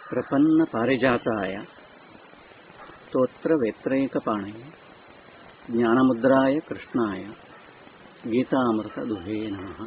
ಪ್ರಪನ್ನ ಪಾರಿಜಾತಾಯ ಸ್ತೋತ್ರ ವೇತ್ರೈಕಪಾಣಯ ಜ್ಞಾನಮುದ್ರಾಯ ಕೃಷ್ಣಾಯ ಗೀತಾಮೃತ ದುಹೇ ನಮಃ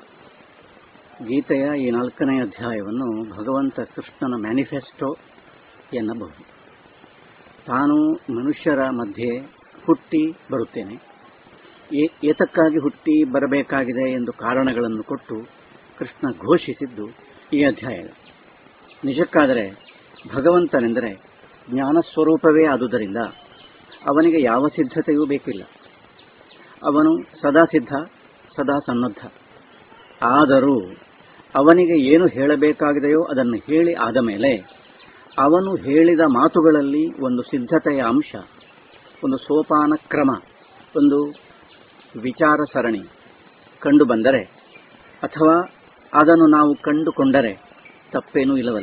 ಗೀತೆಯ ಈ ನಾಲ್ಕನೇ ಅಧ್ಯಾಯವನ್ನು ಭಗವಂತ ಕೃಷ್ಣನ ಮ್ಯಾನಿಫೆಸ್ಟೋ ಎನ್ನಬಹುದು ತಾನು ಮನುಷ್ಯರ ಮಧ್ಯೆ ಹುಟ್ಟಿ ಬರುತ್ತೇನೆ ಏ- ಏತಕ್ಕಾಗಿ ಹುಟ್ಟಿ ಬರಬೇಕಾಗಿದೆ ಎಂದು ಕಾರಣಗಳನ್ನು ಕೊಟ್ಟು ಕೃಷ್ಣ ಘೋಷಿಸಿದ್ದು ಈ ಅಧ್ಯಾಯ ನಿಜಕ್ಕಾದರೆ ಭಗವಂತನೆಂದರೆ ಜ್ಞಾನ ಸ್ವರೂಪವೇ ಆದುದರಿಂದ ಅವನಿಗೆ ಯಾವ ಸಿದ್ಧತೆಯೂ ಬೇಕಿಲ್ಲ ಅವನು ಸದಾ ಸಿದ್ಧ ಸದಾ ಸನ್ನದ್ಧ ಆದರೂ ಅವನಿಗೆ ಏನು ಹೇಳಬೇಕಾಗಿದೆಯೋ ಅದನ್ನು ಹೇಳಿ ಆದ ಮೇಲೆ ಅವನು ಹೇಳಿದ ಮಾತುಗಳಲ್ಲಿ ಒಂದು ಸಿದ್ಧತೆಯ ಅಂಶ ಒಂದು ಸೋಪಾನ ಕ್ರಮ ಒಂದು ವಿಚಾರ ಸರಣಿ ಕಂಡು ಬಂದರೆ ಅಥವಾ ಅದನ್ನು ನಾವು ಕಂಡುಕೊಂಡರೆ ತಪ್ಪೇನೂ ಇಲ್ಲವಲ್ಲ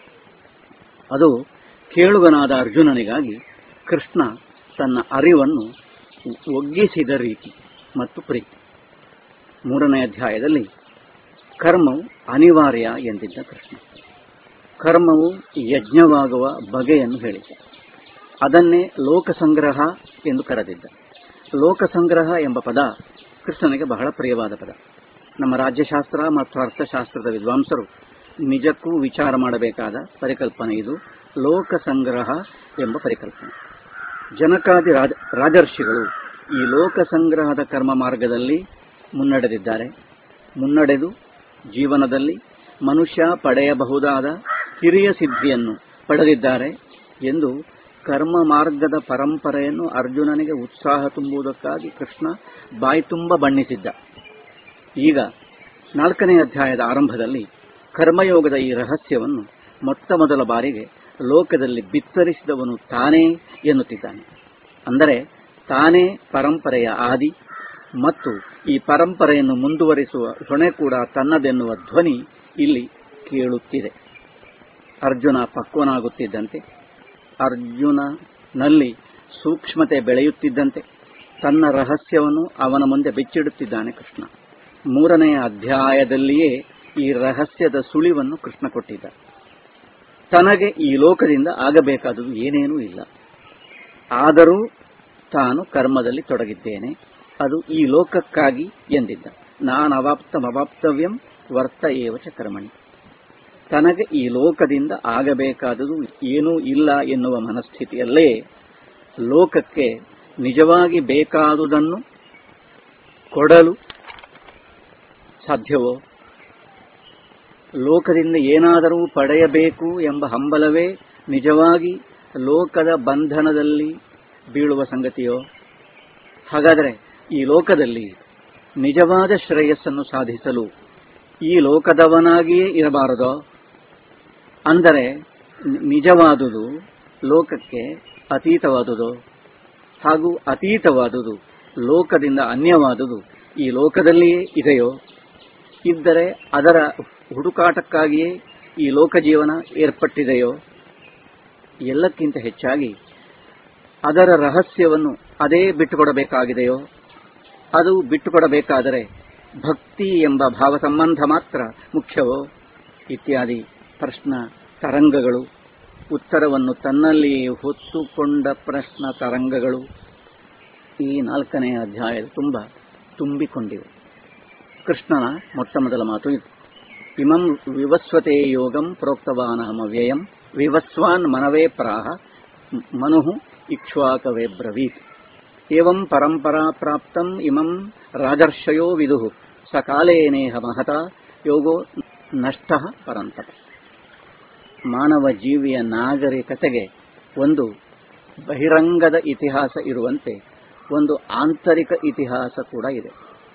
ಅದು ಕೇಳುಗನಾದ ಅರ್ಜುನನಿಗಾಗಿ ಕೃಷ್ಣ ತನ್ನ ಅರಿವನ್ನು ಒಗ್ಗಿಸಿದ ರೀತಿ ಮತ್ತು ಪ್ರೀತಿ ಮೂರನೇ ಅಧ್ಯಾಯದಲ್ಲಿ ಕರ್ಮವು ಅನಿವಾರ್ಯ ಎಂದಿದ್ದ ಕೃಷ್ಣ ಕರ್ಮವು ಯಜ್ಞವಾಗುವ ಬಗೆಯನ್ನು ಹೇಳಿದ್ದ ಅದನ್ನೇ ಲೋಕಸಂಗ್ರಹ ಎಂದು ಕರೆದಿದ್ದ ಲೋಕಸಂಗ್ರಹ ಎಂಬ ಪದ ಕೃಷ್ಣನಿಗೆ ಬಹಳ ಪ್ರಿಯವಾದ ಪದ ನಮ್ಮ ರಾಜ್ಯಶಾಸ್ತ್ರ ಮತ್ತು ಅರ್ಥಶಾಸ್ತ್ರದ ವಿದ್ವಾಂಸರು ನಿಜಕ್ಕೂ ವಿಚಾರ ಮಾಡಬೇಕಾದ ಪರಿಕಲ್ಪನೆ ಇದು ಲೋಕಸಂಗ್ರಹ ಎಂಬ ಪರಿಕಲ್ಪನೆ ಜನಕಾದಿ ರಾಜ ರಾಜರ್ಷಿಗಳು ಈ ಲೋಕಸಂಗ್ರಹದ ಕರ್ಮ ಮಾರ್ಗದಲ್ಲಿ ಮುನ್ನಡೆದಿದ್ದಾರೆ ಮುನ್ನಡೆದು ಜೀವನದಲ್ಲಿ ಮನುಷ್ಯ ಪಡೆಯಬಹುದಾದ ಹಿರಿಯ ಸಿದ್ಧಿಯನ್ನು ಪಡೆದಿದ್ದಾರೆ ಎಂದು ಕರ್ಮ ಮಾರ್ಗದ ಪರಂಪರೆಯನ್ನು ಅರ್ಜುನನಿಗೆ ಉತ್ಸಾಹ ತುಂಬುವುದಕ್ಕಾಗಿ ಕೃಷ್ಣ ಬಾಯ್ತುಂಬ ಬಣ್ಣಿಸಿದ್ದ ಈಗ ನಾಲ್ಕನೇ ಅಧ್ಯಾಯದ ಆರಂಭದಲ್ಲಿ ಕರ್ಮಯೋಗದ ಈ ರಹಸ್ಯವನ್ನು ಮೊತ್ತ ಮೊದಲ ಬಾರಿಗೆ ಲೋಕದಲ್ಲಿ ಬಿತ್ತರಿಸಿದವನು ತಾನೇ ಎನ್ನುತ್ತಿದ್ದಾನೆ ಅಂದರೆ ತಾನೇ ಪರಂಪರೆಯ ಆದಿ ಮತ್ತು ಈ ಪರಂಪರೆಯನ್ನು ಮುಂದುವರಿಸುವ ಹೊಣೆ ಕೂಡ ತನ್ನದೆನ್ನುವ ಧ್ವನಿ ಇಲ್ಲಿ ಕೇಳುತ್ತಿದೆ ಅರ್ಜುನ ಪಕ್ವನಾಗುತ್ತಿದ್ದಂತೆ ಅರ್ಜುನನಲ್ಲಿ ಸೂಕ್ಷ್ಮತೆ ಬೆಳೆಯುತ್ತಿದ್ದಂತೆ ತನ್ನ ರಹಸ್ಯವನ್ನು ಅವನ ಮುಂದೆ ಬಿಚ್ಚಿಡುತ್ತಿದ್ದಾನೆ ಕೃಷ್ಣ ಮೂರನೆಯ ಅಧ್ಯಾಯದಲ್ಲಿಯೇ ಈ ರಹಸ್ಯದ ಸುಳಿವನ್ನು ಕೃಷ್ಣ ಕೊಟ್ಟಿದ್ದ ತನಗೆ ಈ ಲೋಕದಿಂದ ಆಗಬೇಕಾದುದು ಏನೇನೂ ಇಲ್ಲ ಆದರೂ ತಾನು ಕರ್ಮದಲ್ಲಿ ತೊಡಗಿದ್ದೇನೆ ಅದು ಈ ಲೋಕಕ್ಕಾಗಿ ಎಂದಿದ್ದ ನಾನು ಅವಾಪ್ತಮವಾಪ್ತವ್ಯಂ ವರ್ತ ಏವಚ ಕರ್ಮಣಿ ತನಗೆ ಈ ಲೋಕದಿಂದ ಆಗಬೇಕಾದುದು ಏನೂ ಇಲ್ಲ ಎನ್ನುವ ಮನಸ್ಥಿತಿಯಲ್ಲೇ ಲೋಕಕ್ಕೆ ನಿಜವಾಗಿ ಬೇಕಾದುದನ್ನು ಕೊಡಲು ಸಾಧ್ಯವೋ ಲೋಕದಿಂದ ಏನಾದರೂ ಪಡೆಯಬೇಕು ಎಂಬ ಹಂಬಲವೇ ನಿಜವಾಗಿ ಲೋಕದ ಬಂಧನದಲ್ಲಿ ಬೀಳುವ ಸಂಗತಿಯೋ ಹಾಗಾದರೆ ಈ ಲೋಕದಲ್ಲಿ ನಿಜವಾದ ಶ್ರೇಯಸ್ಸನ್ನು ಸಾಧಿಸಲು ಈ ಲೋಕದವನಾಗಿಯೇ ಇರಬಾರದೋ ಅಂದರೆ ನಿ- ನಿಜವಾದುದು ಲೋಕಕ್ಕೆ ಅತೀತವಾದುದು ಹಾಗೂ ಅತೀತವಾದುದು ಲೋಕದಿಂದ ಅನ್ಯವಾದುದು ಈ ಲೋಕದಲ್ಲಿಯೇ ಇದೆಯೋ ಇದ್ದರೆ ಅದರ ಹುಡುಕಾಟಕ್ಕಾಗಿಯೇ ಈ ಲೋಕ ಜೀವನ ಏರ್ಪಟ್ಟಿದೆಯೋ ಎಲ್ಲಕ್ಕಿಂತ ಹೆಚ್ಚಾಗಿ ಅದರ ರಹಸ್ಯವನ್ನು ಅದೇ ಬಿಟ್ಟುಕೊಡಬೇಕಾಗಿದೆಯೋ ಅದು ಬಿಟ್ಟುಕೊಡಬೇಕಾದರೆ ಭಕ್ತಿ ಎಂಬ ಭಾವ ಸಂಬಂಧ ಮಾತ್ರ ಮುಖ್ಯವೋ ಇತ್ಯಾದಿ ಪ್ರಶ್ನ ತರಂಗಗಳು ಉತ್ತರವನ್ನು ತನ್ನಲ್ಲಿ ಹೊತ್ತುಕೊಂಡ ಪ್ರಶ್ನ ತರಂಗಗಳು ಈ ನಾಲ್ಕನೇ ಅಧ್ಯಾಯದ ತುಂಬ ತುಂಬಿಕೊಂಡಿವೆ ಕೃಷ್ಣನ ಮೊಟ್ಟ ಮೊದಲ ಮಾತು ಇದು ಇಮಂ ವಿವಸ್ವತೆ ಯೋಗಂ ಪ್ರೋಕ್ತವಾನಹಮವ್ಯಯಂ ವಿವಸ್ವಾನ್ ಮನವೇ ಪ್ರಾಹ ಮನು ಇಕ್ಷ್ವಾಕವೇ ಬ್ರವೀತ್ ಏವಂ ಪರಂಪರಾ ಪ್ರಾಪ್ತಂ ಇಮಂ ರಾಜರ್ಷಯೋ ವಿದುಃ ಸಕಾಲೇನೇಹ ಮಹತ ಯೋಗೋ ನಷ್ಟ ಪರಂತಪ ಮಾನವ ಜೀವಿಯ ನಾಗರಿಕತೆಗೆ ಒಂದು ಬಹಿರಂಗದ ಇತಿಹಾಸ ಇರುವಂತೆ ಒಂದು ಆಂತರಿಕ ಇತಿಹಾಸ ಕೂಡ ಇದೆ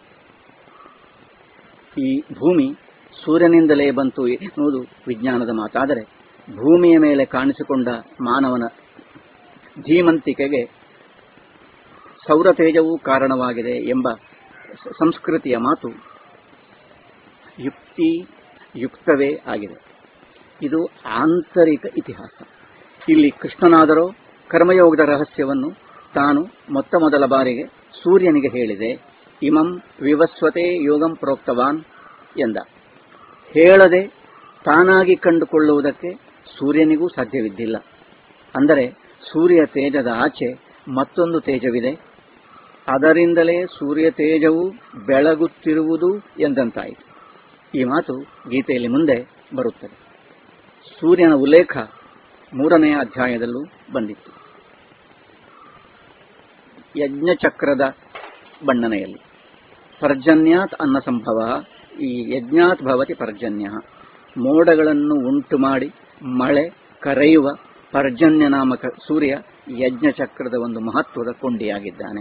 ಈ ಭೂಮಿ ಸೂರ್ಯನಿಂದಲೇ ಬಂತು ಎನ್ನುವುದು ವಿಜ್ಞಾನದ ಮಾತಾದರೆ ಭೂಮಿಯ ಮೇಲೆ ಕಾಣಿಸಿಕೊಂಡ ಮಾನವನ ಧೀಮಂತಿಕೆಗೆ ಸೌರತೇಜವೂ ಕಾರಣವಾಗಿದೆ ಎಂಬ ಸ- ಸಂಸ್ಕೃತಿಯ ಮಾತು ಯುಕ್ತಿ ಯುಕ್ತವೇ ಆಗಿದೆ ಇದು ಆಂತರಿಕ ಇತಿಹಾಸ ಇಲ್ಲಿ ಕೃಷ್ಣನಾದರೋ ಕರ್ಮಯೋಗದ ರಹಸ್ಯವನ್ನು ತಾನು ಮೊತ್ತ ಮೊದಲ ಬಾರಿಗೆ ಸೂರ್ಯನಿಗೆ ಹೇಳಿದೆ ಇಮಂ ವಿವಸ್ವತೆ ಯೋಗಂ ಪ್ರೋಕ್ತವಾನ್ ಎಂದ ಹೇಳದೆ ತಾನಾಗಿ ಕಂಡುಕೊಳ್ಳುವುದಕ್ಕೆ ಸೂರ್ಯನಿಗೂ ಸಾಧ್ಯವಿದ್ದಿಲ್ಲ ಅಂದರೆ ಸೂರ್ಯ ತೇಜದ ಆಚೆ ಮತ್ತೊಂದು ತೇಜವಿದೆ ಅದರಿಂದಲೇ ಸೂರ್ಯ ತೇಜವು ಬೆಳಗುತ್ತಿರುವುದು ಎಂದಂತಾಯಿತು ಈ ಮಾತು ಗೀತೆಯಲ್ಲಿ ಮುಂದೆ ಬರುತ್ತದೆ ಸೂರ್ಯನ ಉಲ್ಲೇಖ ಮೂರನೆಯ ಅಧ್ಯಾಯದಲ್ಲೂ ಬಂದಿತ್ತು ಯಜ್ಞಚಕ್ರದ ಬಣ್ಣನೆಯಲ್ಲಿ ಪರ್ಜನ್ಯಾತ್ ಅನ್ನ ಸಂಭವ ಈ ಯಜ್ಞಾತ್ ಭವತಿ ಪರ್ಜನ್ಯ ಮೋಡಗಳನ್ನು ಉಂಟು ಮಾಡಿ ಮಳೆ ಕರೆಯುವ ಪರ್ಜನ್ಯ ನಾಮಕ ಸೂರ್ಯ ಯಜ್ಞಚಕ್ರದ ಒಂದು ಮಹತ್ವದ ಕೊಂಡಿಯಾಗಿದ್ದಾನೆ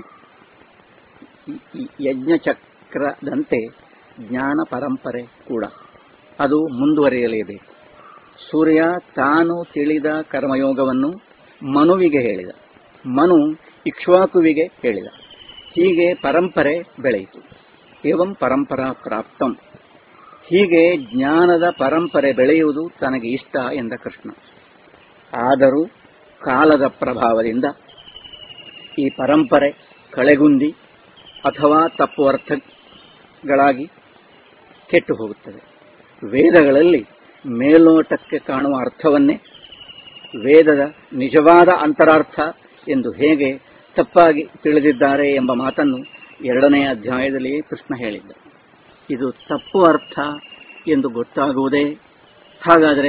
ಈ ಯಜ್ಞಚಕ್ರದಂತೆ ಜ್ಞಾನ ಪರಂಪರೆ ಕೂಡ ಅದು ಮುಂದುವರಿಯಲೇಬೇಕು ಸೂರ್ಯ ತಾನು ತಿಳಿದ ಕರ್ಮಯೋಗವನ್ನು ಮನುವಿಗೆ ಹೇಳಿದ ಮನು ಇಕ್ಷ್ವಾಕುವಿಗೆ ಹೇಳಿದ ಹೀಗೆ ಪರಂಪರೆ ಬೆಳೆಯಿತು ಏವಂ ಪರಂಪರಾ ಪ್ರಾಪ್ತಂ ಹೀಗೆ ಜ್ಞಾನದ ಪರಂಪರೆ ಬೆಳೆಯುವುದು ತನಗೆ ಇಷ್ಟ ಎಂದ ಕೃಷ್ಣ ಆದರೂ ಕಾಲದ ಪ್ರಭಾವದಿಂದ ಈ ಪರಂಪರೆ ಕಳೆಗುಂದಿ ಅಥವಾ ತಪ್ಪು ಅರ್ಥಗಳಾಗಿ ಕೆಟ್ಟು ಹೋಗುತ್ತದೆ ವೇದಗಳಲ್ಲಿ ಮೇಲ್ನೋಟಕ್ಕೆ ಕಾಣುವ ಅರ್ಥವನ್ನೇ ವೇದದ ನಿಜವಾದ ಅಂತರಾರ್ಥ ಎಂದು ಹೇಗೆ ತಪ್ಪಾಗಿ ತಿಳಿದಿದ್ದಾರೆ ಎಂಬ ಮಾತನ್ನು ಎರಡನೇ ಅಧ್ಯಾಯದಲ್ಲಿಯೇ ಕೃಷ್ಣ ಹೇಳಿದ್ದ ಇದು ತಪ್ಪು ಅರ್ಥ ಎಂದು ಗೊತ್ತಾಗುವುದೇ ಹಾಗಾದರೆ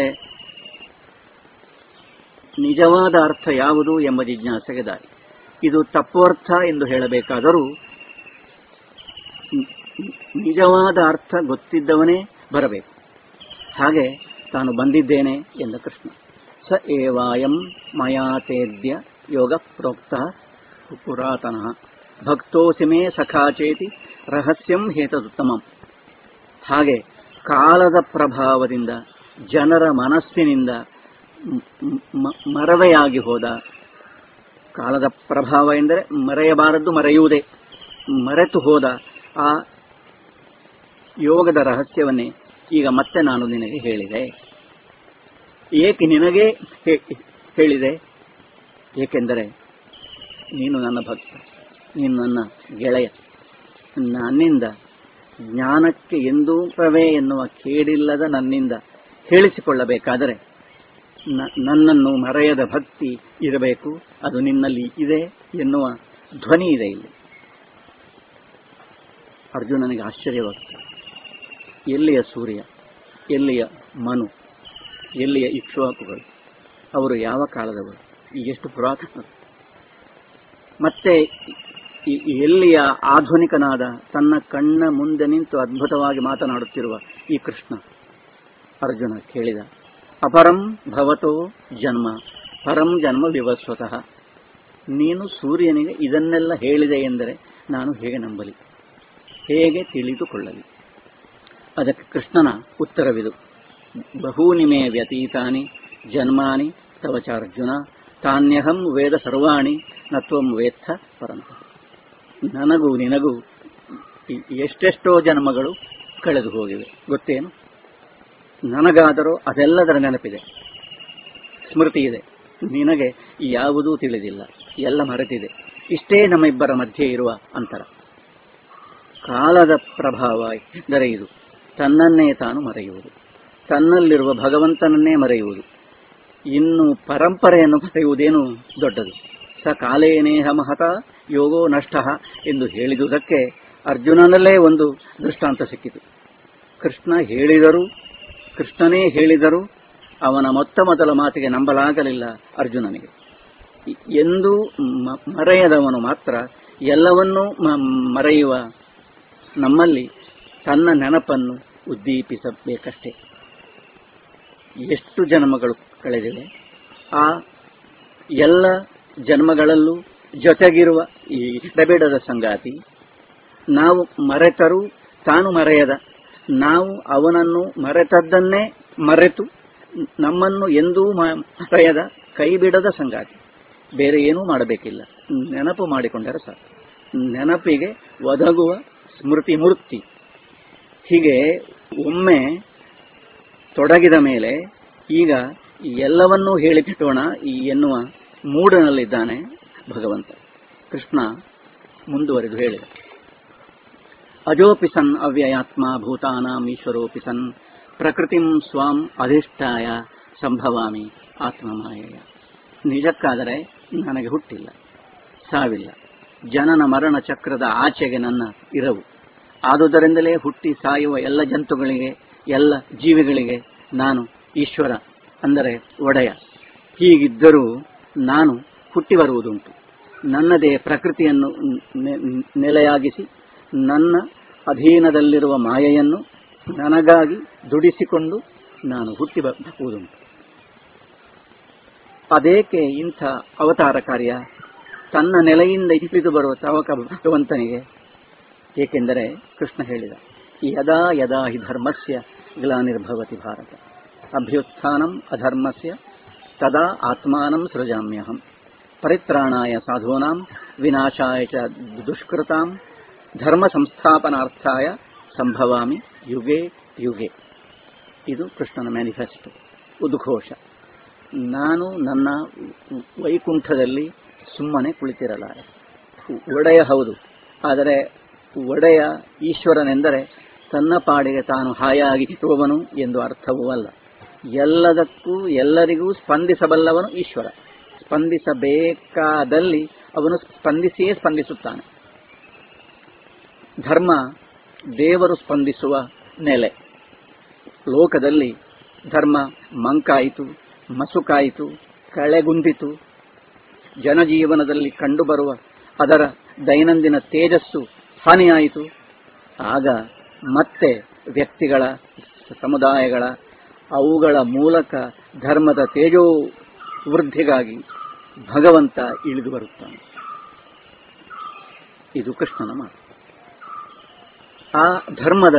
ನಿಜವಾದ ಅರ್ಥ ಯಾವುದು ಎಂಬ ಜಿಜ್ಞಾಸೆಗೆ ದಾರಿ ಇದು ತಪ್ಪು ಅರ್ಥ ಎಂದು ಹೇಳಬೇಕಾದರೂ ನಿಜವಾದ ಅರ್ಥ ಗೊತ್ತಿದ್ದವನೇ ಬರಬೇಕು ಹಾಗೆ ತಾನು ಬಂದಿದ್ದೇನೆ ಎಂದ ಕೃಷ್ಣ ಸ ಏವಾಯಂ ಮಯಾತೇದ್ಯ ಯೋಗ ಪ್ರೋಕ್ತ ಪುರಾತನ ಭಕ್ತೋಸಿ ಮೇ ಸಖಾಚೇತಿ ರಹಸ್ಯಂ ಹೇತದುತ್ತಮಂ ಹಾಗೆ ಕಾಲದ ಪ್ರಭಾವದಿಂದ ಜನರ ಮನಸ್ಸಿನಿಂದ ಮರವೆಯಾಗಿ ಹೋದ ಕಾಲದ ಪ್ರಭಾವ ಎಂದರೆ ಮರೆಯಬಾರದ್ದು ಮರೆಯುವುದೇ ಮರೆತು ಹೋದ ಆ ಯೋಗದ ರಹಸ್ಯವನ್ನೇ ಈಗ ಮತ್ತೆ ನಾನು ನಿನಗೆ ಹೇಳಿದೆ ಏಕೆ ನಿನಗೆ ಹೇಳಿದೆ ಏಕೆಂದರೆ ನೀನು ನನ್ನ ಭಕ್ತ ನೀನು ನನ್ನ ಗೆಳೆಯ ನನ್ನಿಂದ ಜ್ಞಾನಕ್ಕೆ ಎಂದೂ ಪ್ರವೇ ಎನ್ನುವ ಕೇಡಿಲ್ಲದ ನನ್ನಿಂದ ಹೇಳಿಸಿಕೊಳ್ಳಬೇಕಾದರೆ ನನ್ನನ್ನು ಮರೆಯದ ಭಕ್ತಿ ಇರಬೇಕು ಅದು ನಿನ್ನಲ್ಲಿ ಇದೆ ಎನ್ನುವ ಧ್ವನಿ ಇದೆ ಇಲ್ಲಿ ಅರ್ಜುನನಿಗೆ ಆಶ್ಚರ್ಯವಾಗ್ತದೆ ಎಲ್ಲಿಯ ಸೂರ್ಯ ಎಲ್ಲಿಯ ಮನು ಎಲ್ಲಿಯ ಇಕ್ಷ್ವಾಕುಗಳು ಅವರು ಯಾವ ಕಾಲದವರು ಎಷ್ಟು ಪುರಾತನರು ಮತ್ತೆ ಎಲ್ಲಿಯ ಆಧುನಿಕನಾದ ತನ್ನ ಕಣ್ಣ ಮುಂದೆ ನಿಂತು ಅದ್ಭುತವಾಗಿ ಮಾತನಾಡುತ್ತಿರುವ ಈ ಕೃಷ್ಣ ಅರ್ಜುನ ಕೇಳಿದ ಅಪರಂ ಭವತೋ ಜನ್ಮ ಪರಂ ಜನ್ಮ ವಿವಸ್ವತಃ ನೀನು ಸೂರ್ಯನಿಗೆ ಇದನ್ನೆಲ್ಲ ಹೇಳಿದೆ ಎಂದರೆ ನಾನು ಹೇಗೆ ನಂಬಲಿ ಹೇಗೆ ತಿಳಿದುಕೊಳ್ಳಲಿ ಅದಕ್ಕೆ ಕೃಷ್ಣನ ಉತ್ತರವಿದು ಬಹೂನಿ ಮೇ ವ್ಯತೀತಾನಿ ಜನ್ಮಾನಿ ತವ ಚಾರ್ಜುನ ತಾನ್ಯಹಂ ವೇದ ಸರ್ವಾಣಿ ನತ್ವಂ ವೇತ್ಥ ಪರಂತ ನನಗೂ ನಿನಗೂ ಎಷ್ಟೆಷ್ಟೋ ಜನ್ಮಗಳು ಕಳೆದು ಹೋಗಿವೆ ಗೊತ್ತೇನು ನನಗಾದರೂ ಅದೆಲ್ಲದರ ನೆನಪಿದೆ ಸ್ಮೃತಿ ಇದೆ ನಿನಗೆ ಯಾವುದೂ ತಿಳಿದಿಲ್ಲ ಎಲ್ಲ ಮರೆತಿದೆ ಇಷ್ಟೇ ನಮ್ಮಿಬ್ಬರ ಮಧ್ಯೆ ಇರುವ ಅಂತರ ಕಾಲದ ಪ್ರಭಾವ ಎಂದರೆ ಇದು ತನ್ನನ್ನೇ ತಾನು ಮರೆಯುವುದು ತನ್ನಲ್ಲಿರುವ ಭಗವಂತನನ್ನೇ ಮರೆಯುವುದು ಇನ್ನು ಪರಂಪರೆಯನ್ನು ಮರೆಯುವುದೇನು ದೊಡ್ಡದು ಸ ಕಾಲೇನೇಹ ಮಹತ ಯೋಗೋ ನಷ್ಟ ಎಂದು ಹೇಳಿದುದಕ್ಕೆ ಅರ್ಜುನನಲ್ಲೇ ಒಂದು ದೃಷ್ಟಾಂತ ಸಿಕ್ಕಿತು ಕೃಷ್ಣ ಹೇಳಿದರೂ ಕೃಷ್ಣನೇ ಹೇಳಿದರೂ ಅವನ ಮೊತ್ತ ಮೊದಲ ಮಾತಿಗೆ ನಂಬಲಾಗಲಿಲ್ಲ ಅರ್ಜುನನಿಗೆ ಎಂದು ಮರೆಯದವನು ಮಾತ್ರ ಎಲ್ಲವನ್ನೂ ಮರೆಯುವ ನಮ್ಮಲ್ಲಿ ತನ್ನ ನೆನಪನ್ನು ಉದ್ದೀಪಿಸಬೇಕಷ್ಟೇ ಎಷ್ಟು ಜನ್ಮಗಳು ಕಳೆದಿವೆ ಆ ಎಲ್ಲ ಜನ್ಮಗಳಲ್ಲೂ ಜೊತೆಗಿರುವ ಈ ಎಡಬೇಡದ ಸಂಗಾತಿ ನಾವು ಮರೆತರೂ ತಾನು ಮರೆಯದ ನಾವು ಅವನನ್ನು ಮರೆತದ್ದನ್ನೇ ಮರೆತು ನಮ್ಮನ್ನು ಎಂದೂ ಮರೆಯದ ಕೈಬಿಡದ ಸಂಗಾತಿ ಬೇರೆ ಏನೂ ಮಾಡಬೇಕಿಲ್ಲ ನೆನಪು ಮಾಡಿಕೊಂಡರೆ ಸಾಕು ನೆನಪಿಗೆ ಒದಗುವ ಸ್ಮೃತಿ ಮೂರ್ತಿ ಹೀಗೆ ಒಮ್ಮೆ ತೊಡಗಿದ ಮೇಲೆ ಈಗ ಎಲ್ಲವನ್ನೂ ಹೇಳಿಬಿಟ್ಟೋಣ ಈ ಎನ್ನುವ ಮೂಡನಲ್ಲಿದ್ದಾನೆ ಭಗವಂತ ಕೃಷ್ಣ ಮುಂದುವರೆದು ಹೇಳಿದ ಅಜೋಪಿ ಸನ್ ಅವ್ಯಯಾತ್ಮ ಭೂತಾನಾಂ ಈಶ್ವರೋಪಿ ಸನ್ ಪ್ರಕೃತಿಂ ಸ್ವಾಂ ಅಧಿಷ್ಠಾಯ ಸಂಭವಾಮಿ ಆತ್ಮಮಾಯೆಯ ನಿಜಕ್ಕಾದರೆ ನನಗೆ ಹುಟ್ಟಿಲ್ಲ ಸಾವಿಲ್ಲ ಜನನ ಮರಣ ಚಕ್ರದ ಆಚೆಗೆ ನನ್ನ ಇರವು ಆದುದರಿಂದಲೇ ಹುಟ್ಟಿ ಸಾಯುವ ಎಲ್ಲ ಜಂತುಗಳಿಗೆ ಎಲ್ಲ ಜೀವಿಗಳಿಗೆ ನಾನು ಈಶ್ವರ ಅಂದರೆ ಒಡೆಯ ಹೀಗಿದ್ದರೂ ನಾನು ಹುಟ್ಟಿ ಬರುವುದುಂಟು ನನ್ನದೇ ಪ್ರಕೃತಿಯನ್ನು ನೆ- ನೆಲೆಯಾಗಿಸಿ ನನ್ನ ಅಧೀನದಲ್ಲಿರುವ ಮಾಯೆಯನ್ನು ನನಗಾಗಿ ದುಡಿಸಿಕೊಂಡು ನಾನು ಹುಟ್ಟಿ ಬರುವುದುಂಟು ಅದೇಕೆ ಇಂಥ ಅವತಾರ ಕಾರ್ಯ ತನ್ನ ನೆಲೆಯಿಂದ ಇಳಿದು ಬರುವ ತವಕ ಭಗವಂತನಿಗೆ ಏಕೆಂದರೆ ಕೃಷ್ಣ ಹೇಳಿದ ಯದಾ ಯದಾ ಹಿ ಧರ್ಮಸ್ಯ ಗ್ಲಾನಿರ್ಭವತಿ ಭಾರತ ಅಭ್ಯುತ್ಥಾನಂ ಅಧರ್ಮಸ್ಯ ತದಾ ಆತ್ಮಾನಂ ಸೃಜಾಮ್ಯಹಂ ಪರಿತ್ರಾಣಾಯ ಸಾಧೂನಾಂ ವಿನಾಶಾಯ ಚ ದುಷ್ಕೃತಾಂ ಧರ್ಮ ಸಂಸ್ಥಾಪನಾರ್ಥಾಯ ಸಂಭವಾಮಿ ಯುಗೆ ಯುಗೆ ಇದು ಕೃಷ್ಣನ ಮ್ಯಾನಿಫೆಸ್ಟೋ ಉದ್ಘೋಷ ನಾನು ನನ್ನ ವೈಕುಂಠದಲ್ಲಿ ಸುಮ್ಮನೆ ಕುಳಿತಿರಲಾರೆ ಒಡೆಯ ಹೌದು ಆದರೆ ಒಡೆಯ ಈಶ್ವರನೆಂದರೆ ತನ್ನ ಪಾಡಿಗೆ ತಾನು ಹಾಯಾಗಿ ಇರುವವನು ಎಂದು ಅರ್ಥವೂ ಅಲ್ಲ ಎಲ್ಲದಕ್ಕೂ ಎಲ್ಲರಿಗೂ ಸ್ಪಂದಿಸಬಲ್ಲವನು ಈಶ್ವರ ಸ್ಪಂದಿಸಬೇಕಾದಲ್ಲಿ ಅವನು ಸ್ಪಂದಿಸಿಯೇ ಸ್ಪಂದಿಸುತ್ತಾನೆ ಧರ್ಮ ದೇವರು ಸ್ಪಂದಿಸುವ ನೆಲೆ ಲೋಕದಲ್ಲಿ ಧರ್ಮ ಮಂಕಾಯಿತು ಮಸುಕಾಯಿತು ಕಳೆಗುಂದಿತು ಜನಜೀವನದಲ್ಲಿ ಕಂಡುಬರುವ ಅದರ ದೈನಂದಿನ ತೇಜಸ್ಸು ಹಾನಿಯಾಯಿತು ಆಗ ಮತ್ತೆ ವ್ಯಕ್ತಿಗಳ ಸಮುದಾಯಗಳ ಅವುಗಳ ಮೂಲಕ ಧರ್ಮದ ತೇಜೋ ವೃದ್ಧಿಗಾಗಿ ಭಗವಂತ ಇಳಿದು ಬರುತ್ತಾನೆ ಇದು ಕೃಷ್ಣನ ಮಾತು ಆ ಧರ್ಮದ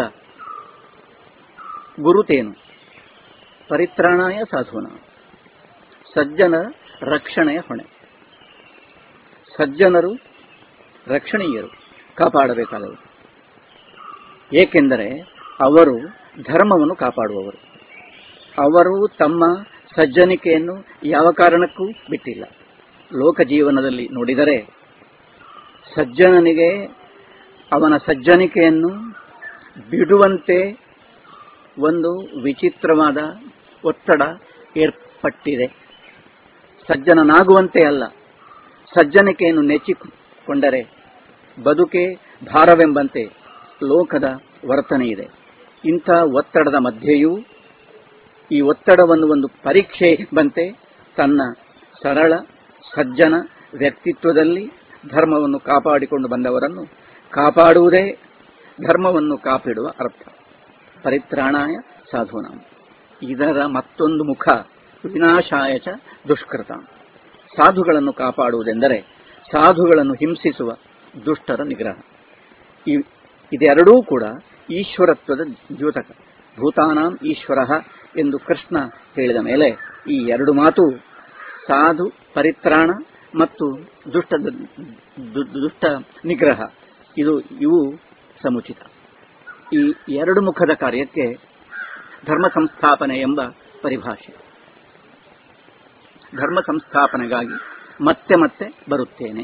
ಗುರುತೇನು ಪರಿತ್ರಾಣಾಯ ಸಾಧುನ ಸಜ್ಜನ ರಕ್ಷಣೆಯ ಹೊಣೆ ಸಜ್ಜನರು ರಕ್ಷಣೀಯರು ಕಾಪಾಡಬೇಕಾದವರು ಏಕೆಂದರೆ ಅವರು ಧರ್ಮವನ್ನು ಕಾಪಾಡುವವರು ಅವರು ತಮ್ಮ ಸಜ್ಜನಿಕೆಯನ್ನು ಯಾವ ಕಾರಣಕ್ಕೂ ಬಿಟ್ಟಿಲ್ಲ ಲೋಕ ಜೀವನದಲ್ಲಿ ನೋಡಿದರೆ ಸಜ್ಜನನಿಗೆ ಅವನ ಸಜ್ಜನಿಕೆಯನ್ನು ಬಿಡುವಂತೆ ಒಂದು ವಿಚಿತ್ರವಾದ ಒತ್ತಡ ಏರ್ಪಟ್ಟಿದೆ ಸಜ್ಜನನಾಗುವಂತೆ ಅಲ್ಲ ಸಜ್ಜನಿಕೆಯನ್ನು ನೆಚ್ಚಿಕೊಂಡರೆ ಬದುಕೆ ಭಾರವೆಂಬಂತೆ ಲೋಕದ ವರ್ತನೆ ಇದೆ ಇಂಥ ಒತ್ತಡದ ಮಧ್ಯೆಯೂ ಈ ಒತ್ತಡವನ್ನು ಒಂದು ಪರೀಕ್ಷೆ ಬಂತೆ ತನ್ನ ಸರಳ ಸಜ್ಜನ ವ್ಯಕ್ತಿತ್ವದಲ್ಲಿ ಧರ್ಮವನ್ನು ಕಾಪಾಡಿಕೊಂಡು ಬಂದವರನ್ನು ಕಾಪಾಡುವುದೇ ಧರ್ಮವನ್ನು ಕಾಪಿಡುವ ಅರ್ಥ ಪರಿತ್ರಾಣಾಯ ಸಾಧೂನಾಂ ಇದರ ಮತ್ತೊಂದು ಮುಖ ವಿನಾಶಾಯ ಚ ದುಷ್ಕೃತ ಸಾಧುಗಳನ್ನು ಕಾಪಾಡುವುದೆಂದರೆ ಸಾಧುಗಳನ್ನು ಹಿಂಸಿಸುವ ದುಷ್ಟರ ನಿಗ್ರಹ ಈ- ಇದೆರಡೂ ಕೂಡ ಈಶ್ವರತ್ವದ ದ್ಯೋತಕ ಭೂತಾನಾಂ ಈಶ್ವರ ಎಂದು ಕೃಷ್ಣ ಹೇಳಿದ ಮೇಲೆ ಈ ಎರಡು ಮಾತು ಸಾಧು ಪರಿತ್ರಾಣ ಮತ್ತು ದುಷ್ಟ ದು- ದುಷ್ಟ ನಿಗ್ರಹ ಇದು ಇವು ಸಮುಚಿತ ಈ ಎರಡು ಮುಖದ ಕಾರ್ಯಕ್ಕೆ ಧರ್ಮ ಸಂಸ್ಥಾಪನೆ ಎಂಬ ಪರಿಭಾಷೆ ಧರ್ಮ ಸಂಸ್ಥಾಪನೆಗಾಗಿ ಮತ್ತೆ ಮತ್ತೆ ಬರುತ್ತೇನೆ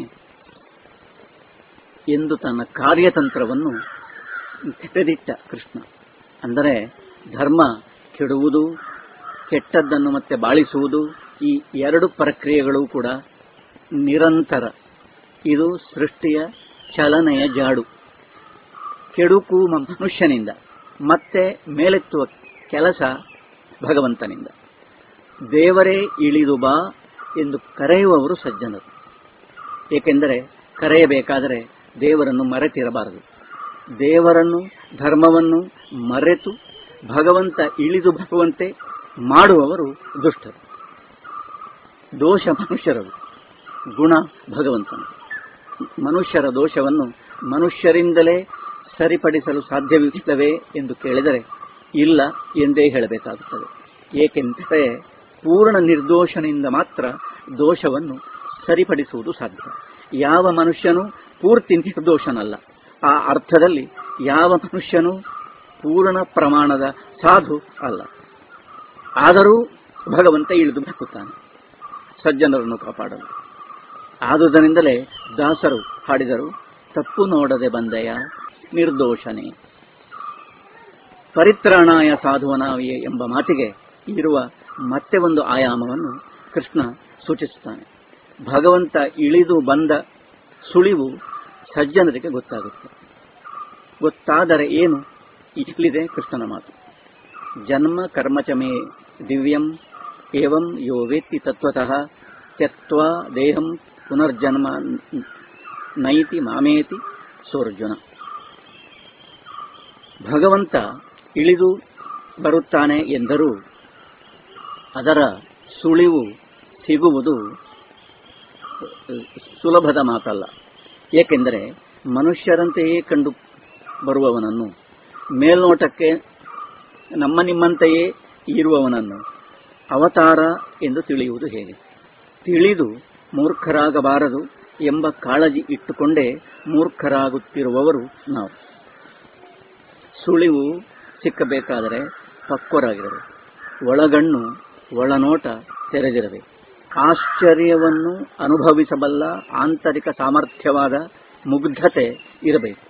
ಎಂದು ತನ್ನ ಕಾರ್ಯತಂತ್ರವನ್ನು ತೆರೆದಿಟ್ಟ ಕೃಷ್ಣ ಅಂದರೆ ಧರ್ಮ ಕೆಡುವುದು ಕೆಟ್ಟದ್ದನ್ನು ಮತ್ತೆ ಬಾಳಿಸುವುದು ಈ ಎರಡು ಪ್ರಕ್ರಿಯೆಗಳು ಕೂಡ ನಿರಂತರ ಇದು ಸೃಷ್ಟಿಯ ಚಲನೆಯ ಜಾಡು ಕೆಡುಕು ಮ- ಮನುಷ್ಯನಿಂದ ಮತ್ತೆ ಮೇಲೆತ್ತುವ ಕೆಲಸ ಭಗವಂತನಿಂದ ದೇವರೇ ಇಳಿದು ಬಾ ಎಂದು ಕರೆಯುವವರು ಸಜ್ಜನರು ಏಕೆಂದರೆ ಕರೆಯಬೇಕಾದರೆ ದೇವರನ್ನು ಮರೆತಿರಬಾರದು ದೇವರನ್ನು ಧರ್ಮವನ್ನು ಮರೆತು ಭಗವಂತ ಇಳಿದು ಬರುವಂತೆ ಮಾಡುವವರು ದುಷ್ಟರು ದೋಷ ಮನುಷ್ಯರದು ಗುಣ ಭಗವಂತನು ಮನುಷ್ಯರ ದೋಷವನ್ನು ಮನುಷ್ಯರಿಂದಲೇ ಸರಿಪಡಿಸಲು ಸಾಧ್ಯವಿಲ್ಲವೇ ಎಂದು ಕೇಳಿದರೆ ಇಲ್ಲ ಎಂದೇ ಹೇಳಬೇಕಾಗುತ್ತದೆ ಏಕೆಂದರೆ ಪೂರ್ಣ ನಿರ್ದೋಷನಿಂದ ಮಾತ್ರ ದೋಷವನ್ನು ಸರಿಪಡಿಸುವುದು ಸಾಧ್ಯ ಯಾವ ಮನುಷ್ಯನು ಪೂರ್ತಿ ನಿರ್ದೋಷನಲ್ಲ ಆ ಅರ್ಥದಲ್ಲಿ ಯಾವ ಮನುಷ್ಯನು ಪೂರ್ಣ ಪ್ರಮಾಣದ ಸಾಧು ಅಲ್ಲ ಆದರೂ ಭಗವಂತ ಇಳಿದು ಬರುತ್ತಾನೆ ಸಜ್ಜನರನ್ನು ಕಾಪಾಡಲು ಆದುದರಿಂದಲೇ ದಾಸರು ಹಾಡಿದರು ತಪ್ಪು ನೋಡದೆ ಬಂದೆಯ ನಿರ್ದೋಷನೆ ಪರಿತ್ರಾಣಾಯ ಸಾಧುವನಾವಿಯೇ ಎಂಬ ಮಾತಿಗೆ ಇರುವ ಮತ್ತೆ ಒಂದು ಆಯಾಮವನ್ನು ಕೃಷ್ಣ ಸೂಚಿಸುತ್ತಾನೆ ಭಗವಂತ ಇಳಿದು ಬಂದ ಸುಳಿವು ಸಜ್ಜನರಿಗೆ ಗೊತ್ತಾಗುತ್ತೆ ಗೊತ್ತಾದರೆ ಏನು ಇಲ್ಲಿದೆ ಕೃಷ್ಣನ ಮಾತು ಜನ್ಮ ಕರ್ಮಚಮೇ ದಿವ್ಯಂ ಏವಂ ಯೋ ವೇತ್ತಿ ತತ್ವತಃ ತ್ಯಕ್ವಾ ದೇಹಂ ಪುನರ್ಜನ್ಮ ನೈತಿ ಮಾಮೇತಿ ಸೋರ್ಜುನ ಭಗವಂತ ಇಳಿದು ಬರುತ್ತಾನೆ ಎಂದರೂ ಅದರ ಸುಳಿವು ಸಿಗುವುದು ಸುಲಭದ ಮಾತಲ್ಲ ಏಕೆಂದರೆ ಮನುಷ್ಯರಂತೆಯೇ ಕಂಡು ಬರುವವನನ್ನು ಮೇಲ್ನೋಟಕ್ಕೆ ನಮ್ಮ ನಿಮ್ಮಂತೆಯೇ ಇರುವವನನ್ನು ಅವತಾರ ಎಂದು ತಿಳಿಯುವುದು ಹೇಗೆ ತಿಳಿದು ಮೂರ್ಖರಾಗಬಾರದು ಎಂಬ ಕಾಳಜಿ ಇಟ್ಟುಕೊಂಡೇ ಮೂರ್ಖರಾಗುತ್ತಿರುವವರು ನಾವು ಸುಳಿವು ಸಿಕ್ಕಬೇಕಾದರೆ ಪಕ್ವರಾಗಿರಬೇಕು ಒಳಗಣ್ಣು ಒಳನೋಟ ತೆರೆದಿರಬೇಕು ಆಶ್ಚರ್ಯವನ್ನು ಅನುಭವಿಸಬಲ್ಲ ಆಂತರಿಕ ಸಾಮರ್ಥ್ಯವಾದ ಮುಗ್ಧತೆ ಇರಬೇಕು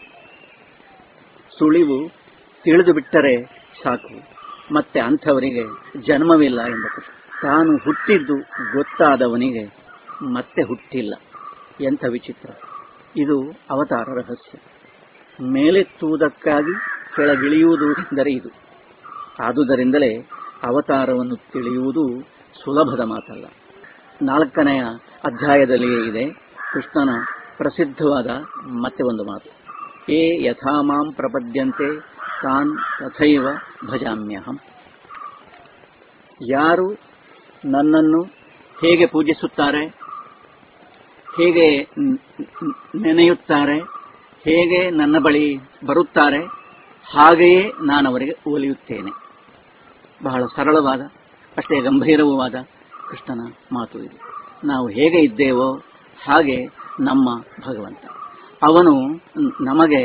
ಸುಳಿವು ತಿಳಿದು ಬಿಟ್ಟರೆ ಸಾಕು ಮತ್ತೆ ಅಂಥವರಿಗೆ ಜನ್ಮವಿಲ್ಲ ಎಂಬ ಕೃಷ್ಣ ತಾನು ಹುಟ್ಟಿದ್ದು ಗೊತ್ತಾದವನಿಗೆ ಮತ್ತೆ ಹುಟ್ಟಿಲ್ಲ ಎಂಥ ವಿಚಿತ್ರ ಇದು ಅವತಾರ ರಹಸ್ಯ ಮೇಲೆತ್ತುವುದಕ್ಕಾಗಿ ಕೆಳಗಿಳಿಯುವುದು ಎಂದರೆ ಇದು ಆದುದರಿಂದಲೇ ಅವತಾರವನ್ನು ತಿಳಿಯುವುದು ಸುಲಭದ ಮಾತಲ್ಲ ನಾಲ್ಕನೆಯ ಅಧ್ಯಾಯದಲ್ಲಿಯೇ ಇದೆ ಕೃಷ್ಣನ ಪ್ರಸಿದ್ಧವಾದ ಮತ್ತೆ ಒಂದು ಮಾತು ಏ ಯಥಾ ಮಾಂ ಪ್ರಪದ್ಯಂತೆ ತಾನ್ ತಥೈವ ಭಜಾಮ್ಯಹಂ ಯಾರು ನನ್ನನ್ನು ಹೇಗೆ ಪೂಜಿಸುತ್ತಾರೆ ಹೇಗೆ ನೆನೆಯುತ್ತಾರೆ ಹೇಗೆ ನನ್ನ ಬಳಿ ಬರುತ್ತಾರೆ ಹಾಗೆಯೇ ನಾನು ಅವರಿಗೆ ಒಲಿಯುತ್ತೇನೆ ಬಹಳ ಸರಳವಾದ ಅಷ್ಟೇ ಗಂಭೀರವಾದ ಕೃಷ್ಣನ ಮಾತು ಇದು ನಾವು ಹೇಗೆ ಇದ್ದೇವೋ ಹಾಗೆ ನಮ್ಮ ಭಗವಂತ ಅವನು ನಮಗೆ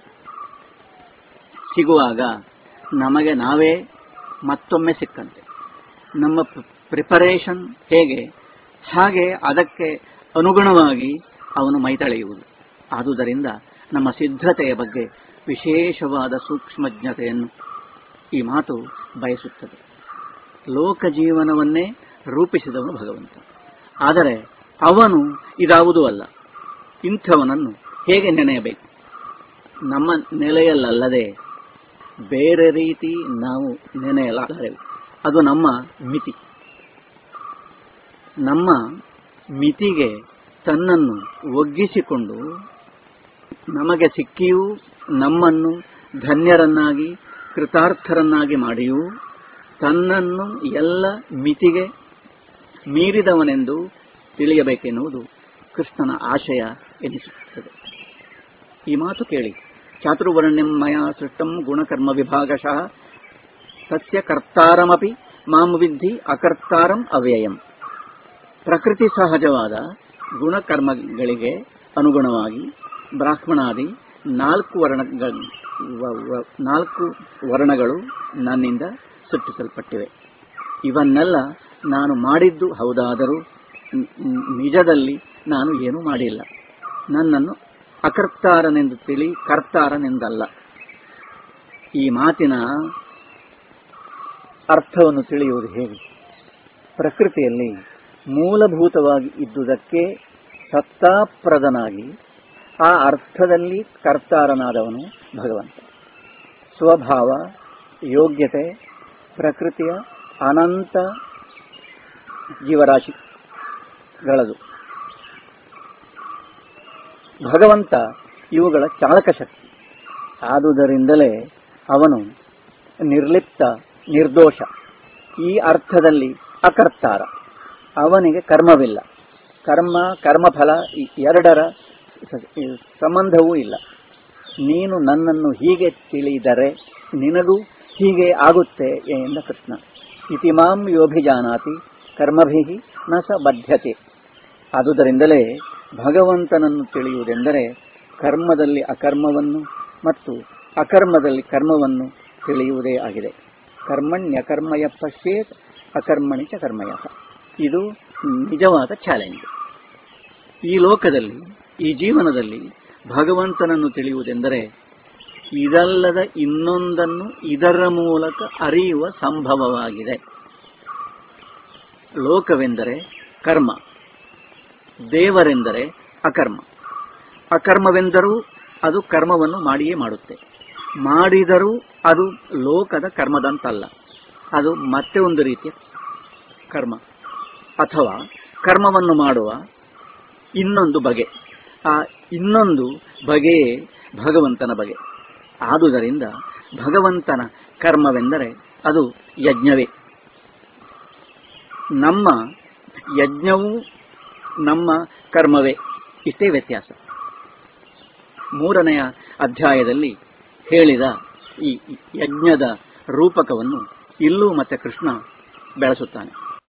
ಸಿಗುವಾಗ ನಮಗೆ ನಾವೇ ಮತ್ತೊಮ್ಮೆ ಸಿಕ್ಕಂತೆ ನಮ್ಮ ಪ್ರಿಪರೇಷನ್ ಹೇಗೆ ಹಾಗೆ ಅದಕ್ಕೆ ಅನುಗುಣವಾಗಿ ಅವನು ಮೈತಳೆಯುವುದು ಆದುದರಿಂದ ನಮ್ಮ ಸಿದ್ಧತೆಯ ಬಗ್ಗೆ ವಿಶೇಷವಾದ ಸೂಕ್ಷ್ಮಜ್ಞತೆಯನ್ನು ಈ ಮಾತು ಬಯಸುತ್ತದೆ ಲೋಕ ಜೀವನವನ್ನೇ ರೂಪಿಸಿದವನು ಭಗವಂತ ಆದರೆ ಅವನು ಇದಾವುದೂ ಅಲ್ಲ ಇಂಥವನನ್ನು ಹೇಗೆ ನೆನೆಯಬೇಕು ನಮ್ಮ ನೆಲೆಯಲ್ಲದೆ ಬೇರೆ ರೀತಿ ನಾವು ನೆನೆಯಲಾರೆವು ಅದು ನಮ್ಮ ಮಿತಿ ನಮ್ಮ ಮಿತಿಗೆ ತನ್ನನ್ನು ಒಗ್ಗಿಸಿಕೊಂಡು ನಮಗೆ ಸಿಕ್ಕಿಯೂ ನಮ್ಮನ್ನು ಧನ್ಯರನ್ನಾಗಿ ಕೃತಾರ್ಥರನ್ನಾಗಿ ಮಾಡಿಯೂ ತನ್ನನ್ನು ಎಲ್ಲ ಮಿತಿಗೆ ಮೀರಿದವನೆಂದು ತಿಳಿಯಬೇಕೆನ್ನುವುದು ಕೃಷ್ಣನ ಆಶಯ ಎನಿಸುತ್ತದೆ ಈ ಮಾತು ಕೇಳಿ ಚಾತುರ್ವರ್ಣ್ಯಂ ಮಯ ಸೃಷ್ಟಂ ಗುಣಕರ್ಮ ವಿಭಾಗಶಃ ಸಸ್ಯ ಕರ್ತಾರಮಪಿ ಮಾಂ ವಿದ್ಧಿ ಅಕರ್ತಾರಂ ಅವ್ಯಯಂ ಪ್ರಕೃತಿ ಸಹಜವಾದ ಗುಣಕರ್ಮಗಳಿಗೆ ಅನುಗುಣವಾಗಿ ಬ್ರಾಹ್ಮಣಾದಿ ನಾಲ್ಕು ವರ್ಣಗಳ ನಾಲ್ಕು ವರ್ಣಗಳು ನನ್ನಿಂದ ಸೃಷ್ಟಿಸಲ್ಪಟ್ಟಿವೆ ಇವನ್ನೆಲ್ಲ ನಾನು ಮಾಡಿದ್ದು ಹೌದಾದರೂ ನಿಜದಲ್ಲಿ ನಾನು ಏನೂ ಮಾಡಿಲ್ಲ ನನ್ನನ್ನು ಅಕರ್ತಾರನೆಂದು ತಿಳಿ ಕರ್ತಾರನೆಂದಲ್ಲ ಈ ಮಾತಿನ ಅರ್ಥವನ್ನು ತಿಳಿಯುವುದು ಹೇಗೆ ಪ್ರಕೃತಿಯಲ್ಲಿ ಮೂಲಭೂತವಾಗಿ ಇದ್ದುದಕ್ಕೆ ಸತ್ತಾಪ್ರದನಾಗಿ ಆ ಅರ್ಥದಲ್ಲಿ ಕರ್ತಾರನಾದವನು ಭಗವಂತ ಸ್ವಭಾವ ಯೋಗ್ಯತೆ ಪ್ರಕೃತಿಯ ಅನಂತ ಜೀವರಾಶಿಗಳದು ಭಗವಂತ ಇವುಗಳ ಚಾಲಕ ಶಕ್ತಿ ಆದುದರಿಂದಲೇ ಅವನು ನಿರ್ಲಿಪ್ತ ನಿರ್ದೋಷ ಈ ಅರ್ಥದಲ್ಲಿ ಅಕರ್ತಾರ ಅವನಿಗೆ ಕರ್ಮವಿಲ್ಲ ಕರ್ಮ ಕರ್ಮಫಲ ಈ ಎರಡರ ಸಂಬಂಧವೂ ಇಲ್ಲ ನೀನು ನನ್ನನ್ನು ಹೀಗೆ ತಿಳಿದರೆ ನಿನಗೂ ಹೀಗೆ ಆಗುತ್ತೆ ಎಂದ ಕೃಷ್ಣ ಇತಿಮಾಂ ಯೋಭಿಜಾನಾತಿ ಕರ್ಮಭಿ ನ ಸ ಬದ್ಧತೆ ಆದುದರಿಂದಲೇ ಭಗವಂತನನ್ನು ತಿಳಿಯುವುದೆಂದರೆ ಕರ್ಮದಲ್ಲಿ ಅಕರ್ಮವನ್ನು ಮತ್ತು ಅಕರ್ಮದಲ್ಲಿ ಕರ್ಮವನ್ನು ತಿಳಿಯುವುದೇ ಆಗಿದೆ ಕರ್ಮಣ್ಯ ಕರ್ಮಯ ಪಶ್ಯೇತ್ ಅಕರ್ಮಣಿ ಚ ಕರ್ಮಯ ಇದು ನಿಜವಾದ ಚಾಲೆಂಜ್ ಈ ಲೋಕದಲ್ಲಿ ಈ ಜೀವನದಲ್ಲಿ ಭಗವಂತನನ್ನು ತಿಳಿಯುವುದೆಂದರೆ ಇದಲ್ಲದ ಇನ್ನೊಂದನ್ನು ಇದರ ಮೂಲಕ ಅರಿಯುವ ಸಂಭವವಾಗಿದೆ ಲೋಕವೆಂದರೆ ಕರ್ಮ ದೇವರೆಂದರೆ ಅಕರ್ಮ ಅಕರ್ಮವೆಂದರೂ ಅದು ಕರ್ಮವನ್ನು ಮಾಡಿಯೇ ಮಾಡುತ್ತೆ ಮಾಡಿದರೂ ಅದು ಲೋಕದ ಕರ್ಮದಂತಲ್ಲ ಅದು ಮತ್ತೆ ಒಂದು ರೀತಿಯ ಕರ್ಮ ಅಥವಾ ಕರ್ಮವನ್ನು ಮಾಡುವ ಇನ್ನೊಂದು ಬಗೆ ಆ ಇನ್ನೊಂದು ಬಗೆಯೇ ಭಗವಂತನ ಬಗೆ ಆದುದರಿಂದ ಭಗವಂತನ ಕರ್ಮವೆಂದರೆ ಅದು ಯಜ್ಞವೇ ನಮ್ಮ ಯಜ್ಞವೂ ನಮ್ಮ ಕರ್ಮವೇ ಇಷ್ಟೇ ವ್ಯತ್ಯಾಸ ಮೂರನೆಯ ಅಧ್ಯಾಯದಲ್ಲಿ ಹೇಳಿದ ಈ ಯಜ್ಞದ ರೂಪಕವನ್ನು ಇಲ್ಲೂ ಮತ್ತೆ ಕೃಷ್ಣ ಬೆಳೆಸುತ್ತಾನೆ